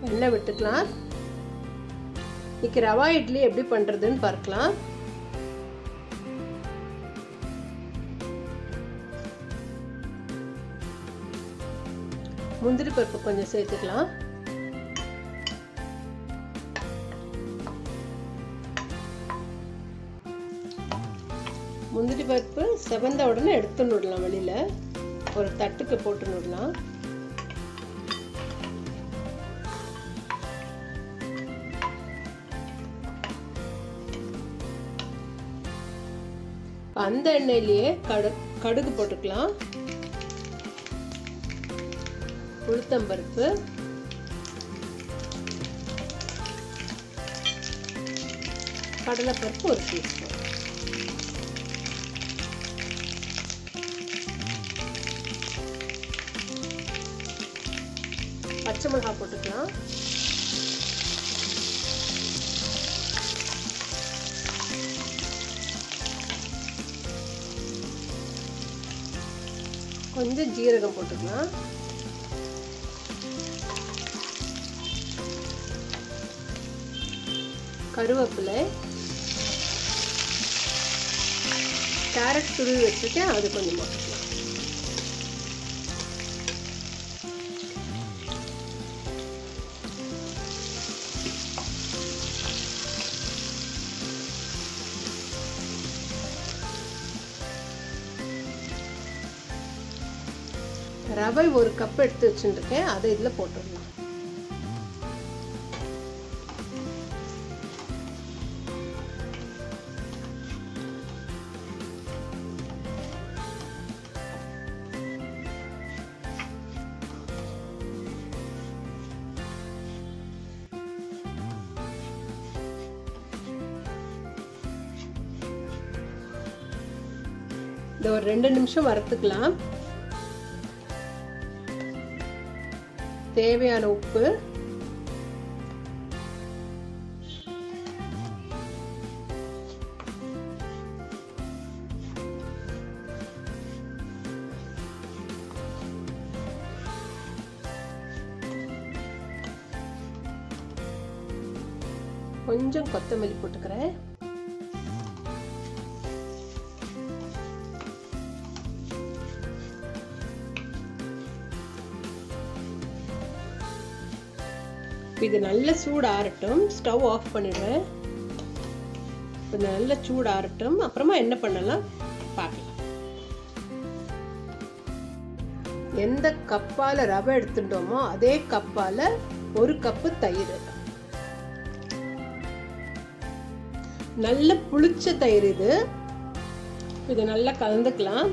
எண்ணெய் விட்டுக்கலாம் இன்னைக்கு ரவா இட்லி எப்படி பண்ணுறதுன்னு பார்க்கலாம் முந்திரி பருப்பு கொஞ்சம் சேர்த்துக்கலாம் முந்திரி பருப்பு செவந்த உடனே எடுத்து விடலாம் வெளியில் ஒரு தட்டுக்கு போட்டு விடலாம் அந்த எண்ணெயிலேயே கடு கடுகு போட்டுக்கலாம் உளுத்தம்பருப்பு கடலைப்பருப்பு ஒரு டீஸ்பூன் பச்சை மிளகாய் போட்டுக்கலாம் கொஞ்சம் ஜீரகம் போட்டுக்கலாம் கருவேப்பிலை கேரட் துருவி வச்சுருக்கேன் அது கொஞ்சம் போட்டுக்கலாம் ரவை ஒரு கப் எடுத்து வச்சுருக்கேன் அதை இதில் போட்டுடலாம் இந்த ஒரு ரெண்டு நிமிஷம் வறுத்துக்கலாம் தேவையான உப்பு கொஞ்சம் கொத்தமல்லி போட்டுக்கிறேன் இது நல்ல சூடு ஆறட்டும் ஸ்டவ் ஆஃப் பண்ணிடுறேன் இப்போ நல்ல சூடு ஆறட்டும் அப்புறமா என்ன பண்ணலாம் பார்க்கலாம் எந்த கப்பால் ரவை எடுத்துட்டோமோ அதே கப்பால் ஒரு கப்பு தயிர் நல்ல புளிச்ச தயிர் இது இது நல்லா கலந்துக்கலாம்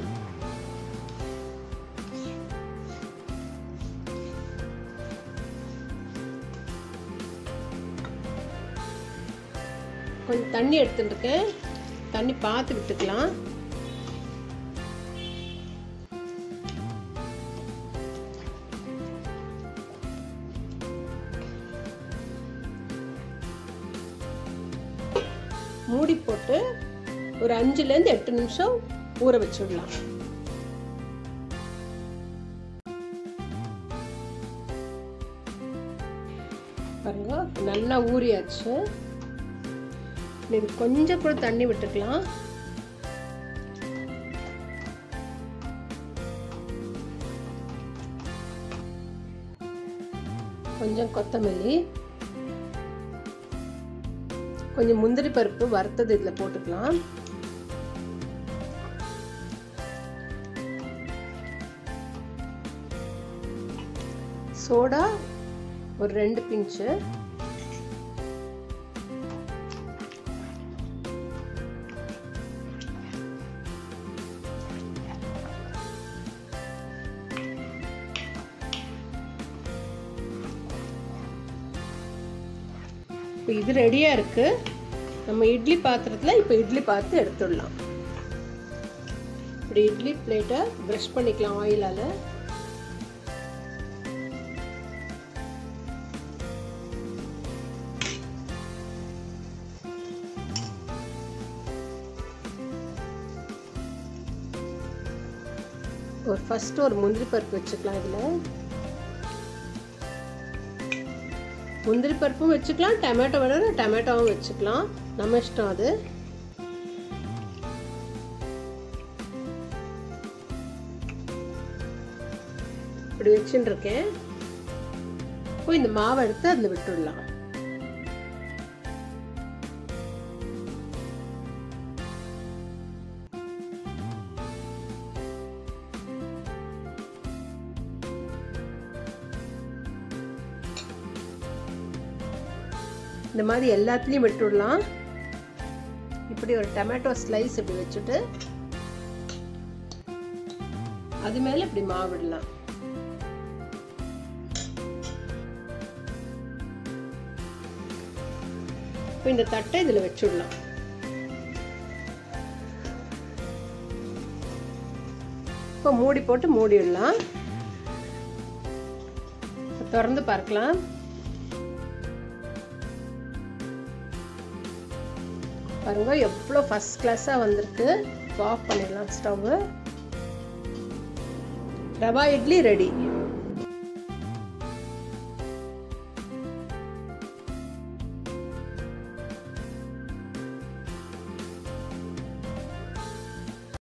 கொஞ்சம் தண்ணி எடுத்துட்டுருக்கேன் தண்ணி பார்த்து விட்டுக்கலாம் மூடி போட்டு ஒரு அஞ்சுலேருந்து எட்டு நிமிஷம் ஊற வச்சுடலாம் பாருங்க நல்லா ஊறியாச்சு இது கொஞ்சம் கூட தண்ணி விட்டுக்கலாம் கொஞ்சம் கொத்தமல்லி கொஞ்சம் முந்திரி பருப்பு வறுத்தது இதில் போட்டுக்கலாம் சோடா ஒரு ரெண்டு பிஞ்சு இப்போ இது ரெடியாக இருக்குது நம்ம இட்லி பாத்திரத்தில் இப்போ இட்லி பார்த்து எடுத்துடலாம் இப்படி இட்லி பிளேட்டை ப்ரஷ் பண்ணிக்கலாம் ஆயிலால் ஒரு ஃபஸ்ட்டு ஒரு முந்திரி பருப்பு வச்சுக்கலாம் இதில் முந்திரி பருப்பும் வச்சுக்கலாம் டொமேட்டோ வேணாலும் டொமேட்டோவும் வச்சுக்கலாம் நம்ம இஷ்டம் அது இப்படி வச்சுட்டு இருக்கேன் இப்போ இந்த மாவை எடுத்து அதில் விட்டுடலாம் இந்த மாதிரி எல்லாத்துலேயும் விட்டுடலாம் இப்படி ஒரு டொமேட்டோ ஸ்லைஸ் இப்படி வச்சுட்டு அது மேலே இப்படி மாவு விடலாம் இப்போ இந்த தட்டை இதில் வச்சுடலாம் இப்போ மூடி போட்டு மூடிடலாம் திறந்து பார்க்கலாம் பாருங்க எவ்வளோ ஃபஸ்ட் கிளாஸாக வந்திருக்கு ஆஃப் பண்ணிடலாம் ஸ்டவ்வு ரவா இட்லி ரெடி